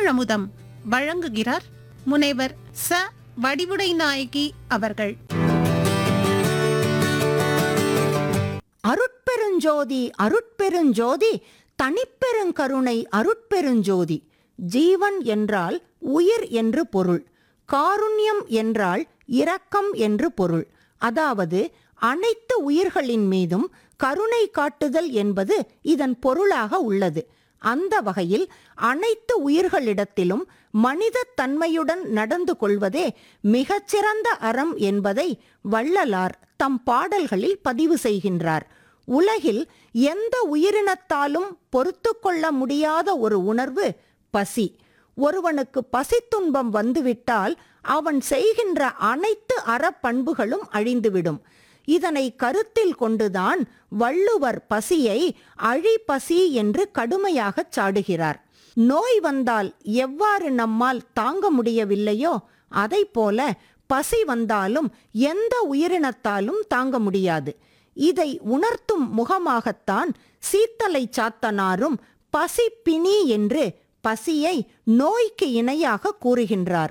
தமிழமுதம் வழங்குகிறார் முனைவர் ச வடிவுடை நாயகி அவர்கள் அருட்பெருஞ்சோதி அருட்பெருஞ்சோதி தனிப்பெருங்கருணை அருட்பெருஞ்சோதி ஜீவன் என்றால் உயிர் என்று பொருள் காருண்யம் என்றால் இரக்கம் என்று பொருள் அதாவது அனைத்து உயிர்களின் மீதும் கருணை காட்டுதல் என்பது இதன் பொருளாக உள்ளது அந்த வகையில் அனைத்து உயிர்களிடத்திலும் மனித தன்மையுடன் நடந்து கொள்வதே மிகச்சிறந்த அறம் என்பதை வள்ளலார் தம் பாடல்களில் பதிவு செய்கின்றார் உலகில் எந்த உயிரினத்தாலும் பொறுத்து கொள்ள முடியாத ஒரு உணர்வு பசி ஒருவனுக்கு பசித்துன்பம் வந்துவிட்டால் அவன் செய்கின்ற அனைத்து அறப்பண்புகளும் அழிந்துவிடும் இதனை கருத்தில் கொண்டுதான் வள்ளுவர் பசியை அழிபசி என்று கடுமையாகச் சாடுகிறார் நோய் வந்தால் எவ்வாறு நம்மால் தாங்க முடியவில்லையோ அதைப்போல பசி வந்தாலும் எந்த உயிரினத்தாலும் தாங்க முடியாது இதை உணர்த்தும் முகமாகத்தான் சீத்தலை சாத்தனாரும் பசி பிணி என்று பசியை நோய்க்கு இணையாக கூறுகின்றார்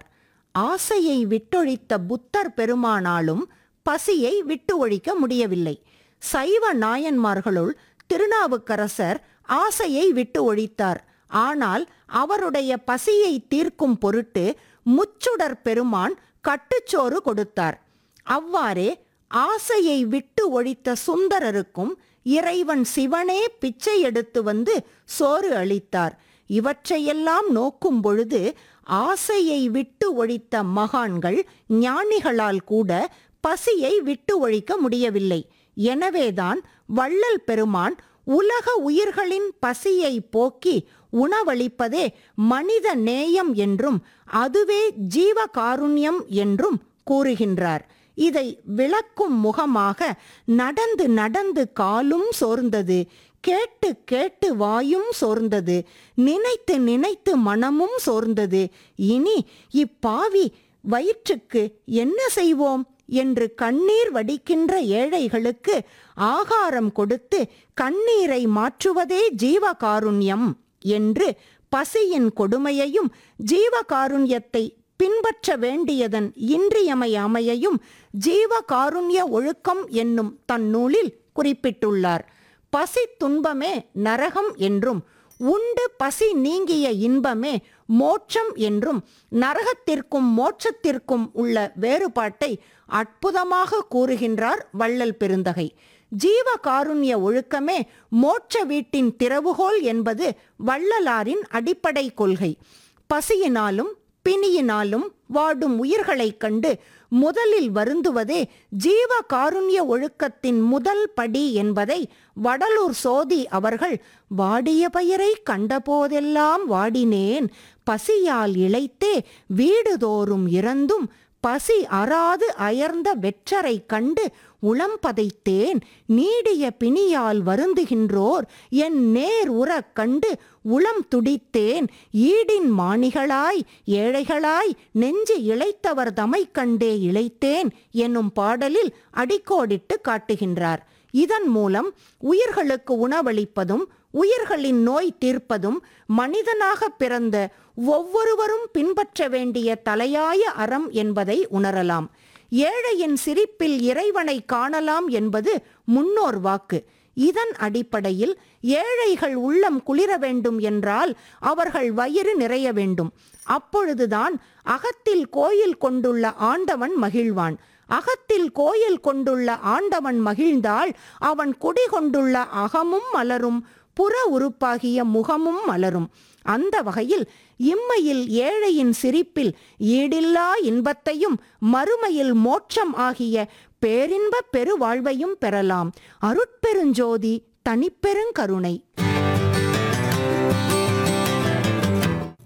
ஆசையை விட்டொழித்த புத்தர் பெருமானாலும் பசியை விட்டு ஒழிக்க முடியவில்லை சைவ நாயன்மார்களுள் திருநாவுக்கரசர் ஆசையை விட்டு ஒழித்தார் ஆனால் அவருடைய பசியை தீர்க்கும் பொருட்டு முச்சுடர் பெருமான் கட்டுச்சோறு கொடுத்தார் அவ்வாறே ஆசையை விட்டு ஒழித்த சுந்தரருக்கும் இறைவன் சிவனே பிச்சை எடுத்து வந்து சோறு அளித்தார் இவற்றையெல்லாம் நோக்கும் பொழுது ஆசையை விட்டு ஒழித்த மகான்கள் ஞானிகளால் கூட பசியை விட்டு ஒழிக்க முடியவில்லை எனவேதான் வள்ளல் பெருமான் உலக உயிர்களின் பசியை போக்கி உணவளிப்பதே மனித நேயம் என்றும் அதுவே ஜீவகாருண்யம் என்றும் கூறுகின்றார் இதை விளக்கும் முகமாக நடந்து நடந்து காலும் சோர்ந்தது கேட்டு கேட்டு வாயும் சோர்ந்தது நினைத்து நினைத்து மனமும் சோர்ந்தது இனி இப்பாவி வயிற்றுக்கு என்ன செய்வோம் என்று கண்ணீர் வடிக்கின்ற ஏழைகளுக்கு ஆகாரம் கொடுத்து கண்ணீரை மாற்றுவதே ஜீவகாருண்யம் என்று பசியின் கொடுமையையும் ஜீவகாருண்யத்தை பின்பற்ற வேண்டியதன் இன்றியமையாமையையும் ஜீவகாருண்ய ஒழுக்கம் என்னும் தன் நூலில் குறிப்பிட்டுள்ளார் பசி துன்பமே நரகம் என்றும் உண்டு பசி நீங்கிய இன்பமே மோட்சம் என்றும் நரகத்திற்கும் மோட்சத்திற்கும் உள்ள வேறுபாட்டை அற்புதமாக கூறுகின்றார் வள்ளல் பெருந்தகை ஜீவகாருண்ய ஒழுக்கமே மோட்ச வீட்டின் திறவுகோல் என்பது வள்ளலாரின் அடிப்படை கொள்கை பசியினாலும் பிணியினாலும் வாடும் உயிர்களைக் கண்டு முதலில் வருந்துவதே ஜீவ காருண்ய ஒழுக்கத்தின் முதல் படி என்பதை வடலூர் சோதி அவர்கள் வாடிய பயிரை கண்டபோதெல்லாம் வாடினேன் பசியால் இளைத்தே வீடுதோறும் இறந்தும் பசி அறாது அயர்ந்த வெற்றரை கண்டு உளம் பதைத்தேன் நீடிய பிணியால் வருந்துகின்றோர் என் நேர் உறக் கண்டு உளம் துடித்தேன் ஈடின் மாணிகளாய் ஏழைகளாய் நெஞ்சு இளைத்தவர் தமை கண்டே இளைத்தேன் என்னும் பாடலில் அடிக்கோடிட்டு காட்டுகின்றார் இதன் மூலம் உயிர்களுக்கு உணவளிப்பதும் உயிர்களின் நோய் தீர்ப்பதும் மனிதனாக பிறந்த ஒவ்வொருவரும் பின்பற்ற வேண்டிய தலையாய அறம் என்பதை உணரலாம் ஏழையின் சிரிப்பில் இறைவனை காணலாம் என்பது முன்னோர் வாக்கு இதன் அடிப்படையில் ஏழைகள் உள்ளம் குளிர வேண்டும் என்றால் அவர்கள் வயிறு நிறைய வேண்டும் அப்பொழுதுதான் அகத்தில் கோயில் கொண்டுள்ள ஆண்டவன் மகிழ்வான் அகத்தில் கோயில் கொண்டுள்ள ஆண்டவன் மகிழ்ந்தால் அவன் குடிகொண்டுள்ள அகமும் மலரும் புற உறுப்பாகிய முகமும் மலரும் அந்த வகையில் இம்மையில் ஏழையின் சிரிப்பில் ஈடில்லா இன்பத்தையும் மறுமையில் மோட்சம் ஆகிய பேரின்ப பெருவாழ்வையும் பெறலாம் அருட்பெருஞ்சோதி தனிப்பெருங்கருணை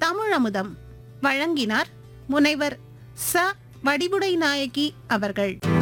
தமிழமுதம் வழங்கினார் முனைவர் ச வடிவுடை நாயகி அவர்கள்